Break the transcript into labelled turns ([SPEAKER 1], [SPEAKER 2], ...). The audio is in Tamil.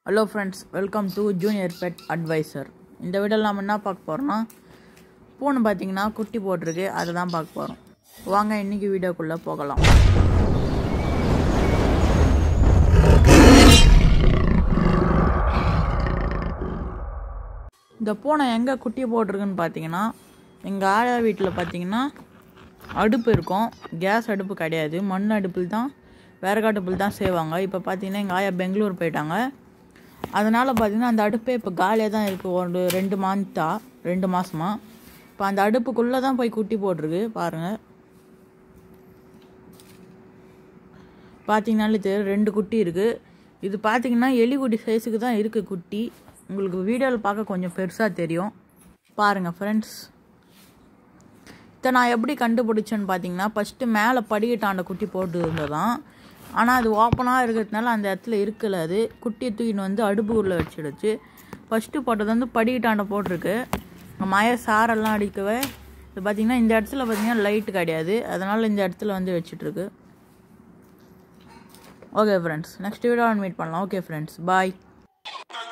[SPEAKER 1] hello friends welcome to junior pet adviser இந்த வீடியோவில் நம்ம என்ன பார்க்க போகிறோம்னா பூனை பார்த்தீங்கன்னா குட்டி போட்டிருக்கு அதை தான் பார்க்க போகிறோம் வாங்க இன்னைக்கு வீடியோக்குள்ளே போகலாம் இந்த பூனை எங்கே குட்டி போட்டிருக்குன்னு பார்த்தீங்கன்னா எங்கள் ஆயா வீட்டில் பார்த்தீங்கன்னா அடுப்பு இருக்கும் கேஸ் அடுப்பு கிடையாது மண் அடுப்பில் தான் விறகு அடுப்பில் தான் செய்வாங்க இப்போ பார்த்தீங்கன்னா எங்கள் ஆயா பெங்களூர் போயிட்டாங்க அதனால் பார்த்தீங்கன்னா அந்த அடுப்பே இப்போ காலியாக தான் இருக்குது ஒரு ரெண்டு மந்த்தா ரெண்டு மாதமா இப்போ அந்த அடுப்புக்குள்ளே தான் போய் குட்டி போட்டிருக்கு பாருங்கள் பார்த்தீங்கனாலே தெரியும் ரெண்டு குட்டி இருக்குது இது பார்த்தீங்கன்னா எலிக்குட்டி சைஸுக்கு தான் இருக்குது குட்டி உங்களுக்கு வீடியோவில் பார்க்க கொஞ்சம் பெருசாக தெரியும் பாருங்கள் ஃப்ரெண்ட்ஸ் இதை நான் எப்படி கண்டுபிடிச்சேன்னு பார்த்தீங்கன்னா ஃபஸ்ட்டு மேலே படிக்கட்டாண்ட குட்டி போட்டு இருந்ததான் ஆனால் அது ஓப்பனாக இருக்கிறதுனால அந்த இடத்துல இருக்கல அது குட்டியை தூக்கின்னு வந்து அடுப்பு உள்ள வச்சிடுச்சு ஃபஸ்ட்டு போட்டது வந்து படிக்கட்டாண்ட போட்டிருக்கு மய சாரெல்லாம் அடிக்கவே இது பார்த்திங்கன்னா இந்த இடத்துல பார்த்திங்கன்னா லைட்டு கிடையாது அதனால் இந்த இடத்துல வந்து வச்சிட்ருக்கு okay friends next video meet பண்ணலாம் ஓகே ஃப்ரெண்ட்ஸ் பாய்